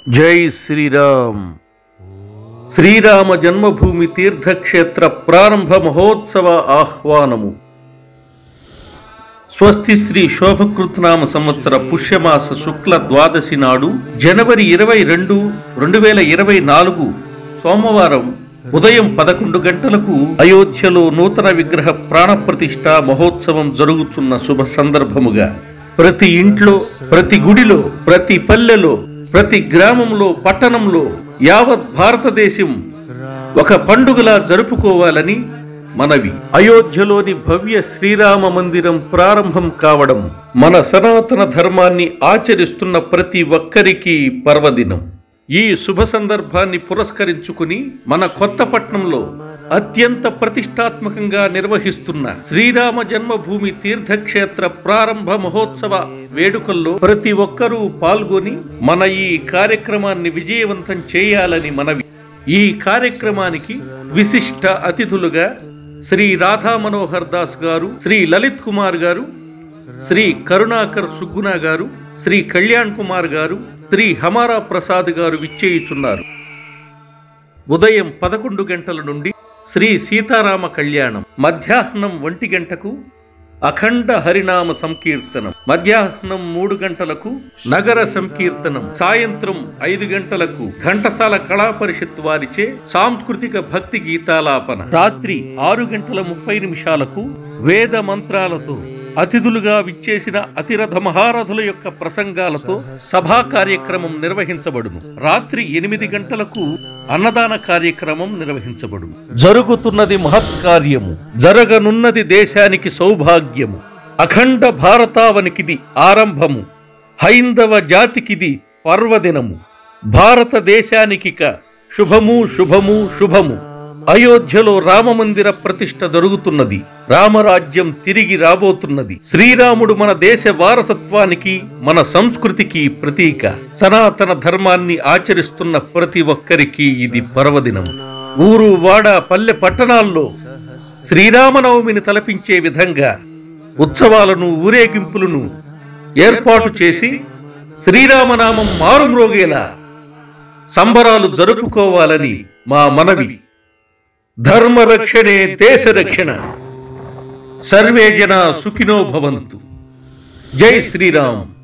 జై శ్రీరామ్ శ్రీరామ జన్మభూమి తీర్థక్షేత్ర ప్రారంభ మహోత్సవ ఆహ్వానము స్వస్తి శ్రీ శోభకృత్నామ సంవత్సర పుష్యమాస శుక్ల ద్వాదశి నాడు జనవరి ఇరవై రెండు రెండు వేల ఇరవై నాలుగు సోమవారం ఉదయం పదకొండు గంటలకు అయోధ్యలో నూతన విగ్రహ ప్రాణప్రతిష్ఠ మహోత్సవం జరుగుతున్న శుభ సందర్భముగా ప్రతి ఇంట్లో ప్రతి గుడిలో ప్రతి పల్లెలో ప్రతి గ్రామంలో పట్టణంలో యావత్ భారతదేశం ఒక పండుగలా జరుపుకోవాలని మనవి అయోధ్యలోని భవ్య శ్రీరామ మందిరం ప్రారంభం కావడం మన సనాతన ధర్మాన్ని ఆచరిస్తున్న ప్రతి ఒక్కరికి పర్వదినం ఈ శుభ సందర్భాన్ని పురస్కరించుకుని మన కొత్తపట్నంలో అత్యంత ప్రతిష్టాత్మకంగా నిర్వహిస్తున్న శ్రీరామ జన్మభూమి తీర్థక్షేత్ర ప్రారంభ మహోత్సవ వేడుకల్లో ప్రతి ఒక్కరూ పాల్గొని మన ఈ కార్యక్రమాన్ని విజయవంతం చేయాలని మనవి ఈ కార్యక్రమానికి విశిష్ట అతిథులుగా శ్రీ రాధా మనోహర్ దాస్ గారు శ్రీ లలిత్ కుమార్ గారు శ్రీ కరుణాకర్ సుగ్గున గారు శ్రీ కళ్యాణ్ కుమార్ గారు శ్రీ హమారా ప్రసాద్ గారు విచ్చేయుచున్నారు ఉదయం పదకొండు గంటల నుండి శ్రీ సీతారామ కళ్యాణం మధ్యాహ్నం ఒంటి గంటకు అఖండ హరినామ సంకీర్తనం మధ్యాహ్నం మూడు గంటలకు నగర సంకీర్తనం సాయంత్రం ఐదు గంటలకు ఘంటసాల కళా పరిషత్ వారిచే సాంస్కృతిక భక్తి గీతాలాపన రాత్రి ఆరు గంటల ముప్పై నిమిషాలకు వేద మంత్రాలతో అతిథులుగా విచ్చేసిన అతిరథ మహారథుల యొక్క ప్రసంగాలతో సభా కార్యక్రమం నిర్వహించబడును రాత్రి ఎనిమిది గంటలకు అన్నదాన కార్యక్రమం నిర్వహించబడును జరుగుతున్నది మహత్కార్యము జరగనున్నది దేశానికి సౌభాగ్యము అఖండ భారతావనికిది ఆరంభము హైందవ జాతికిది పర్వదినము భారతదేశానికిక శుభము శుభము శుభము అయోధ్యలో రామమందిర ప్రతిష్ఠ జరుగుతున్నది రామరాజ్యం తిరిగి రాబోతున్నది శ్రీరాముడు మన దేశ వారసత్వానికి మన సంస్కృతికి ప్రతీక సనాతన ధర్మాన్ని ఆచరిస్తున్న ప్రతి ఒక్కరికి ఇది పర్వదినం ఊరు వాడ పల్లె పట్టణాల్లో శ్రీరామనవమిని తలపించే విధంగా ఉత్సవాలను ఊరేగింపులను ఏర్పాటు చేసి శ్రీరామనామం మారుమ్రోగేలా సంబరాలు జరుపుకోవాలని మా మనవి ధర్మ రక్షణే దేశ రక్షణ సర్వే జన సుఖినో భవంతు జై శ్రీరామ్